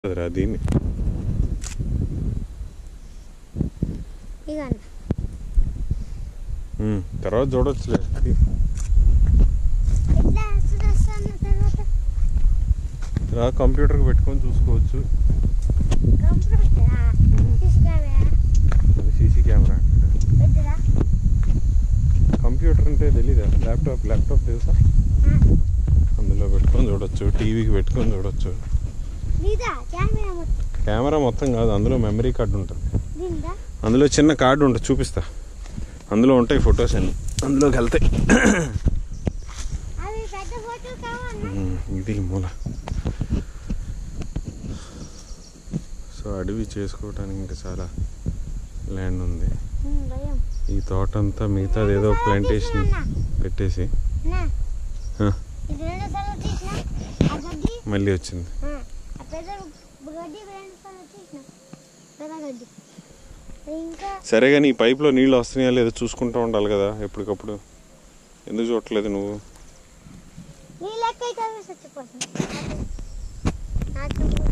అదిరా దీన్ని ఇక ఉమ్, తర్వాత చూడొచ్చులే ఎట్లా వస్తాను తర్వాత ఇలా కంప్యూటర్కి పెట్టుకొని చూసుకోవచ్చు కంప్యూటర్ ఉమ్, తీసుకురావా అది సీసీ కెమెరా పెద్దదా కంప్యూటర్ అంటే తెలీదా ల్యాప్టాప్ ల్యాప్టాప్ తెలుసా అందులో పెట్టుకొని చూడొచ్చు టీవీకి పెట్టుకొని చూడొచ్చు లేదా కెమెరా మొత్తం కెమెరా మొత్తం కాదు అందులో మెమరీ కార్డు ఉంటుంది దీందా అందులో చిన్న కార్డు ఉంటుంది చూపిస్తా అందులో ఉంటాయి ఫొటోస్ అన్ని అందులోకి వెళ్తాయి అవి పెద్ద ఫోటో కావాలన్నా ఉమ్, ఇది మూల సో అడవి చేసుకోవటానికి ఇంకా చాలా ల్యాండ్ ఉంది ఉమ్, భయం ఈ తోట అంతా మిగతాది ఏదో ప్లాంటేషన్ పెట్టేసి అన్నా ఆ, ఇది రెండు సార్లు తీసిన ఆ గడ్డి మళ్ళీ వచ్చింది ఆ, ఆ పెద్ద గడ్డి రెండు సార్లు తీసిన పెద్ద గడ్డి ఇంకా సరే కానీ ఈ పైప్లో నీళ్ళు వస్తున్నాయా లేదో చూసుకుంటూ ఉండాలి కదా ఎప్పటికప్పుడు ఎందుకు చూడట్లేదు నువ్వు నీ లెక్క అయితే అవి చచ్చిపోతుంది నాకు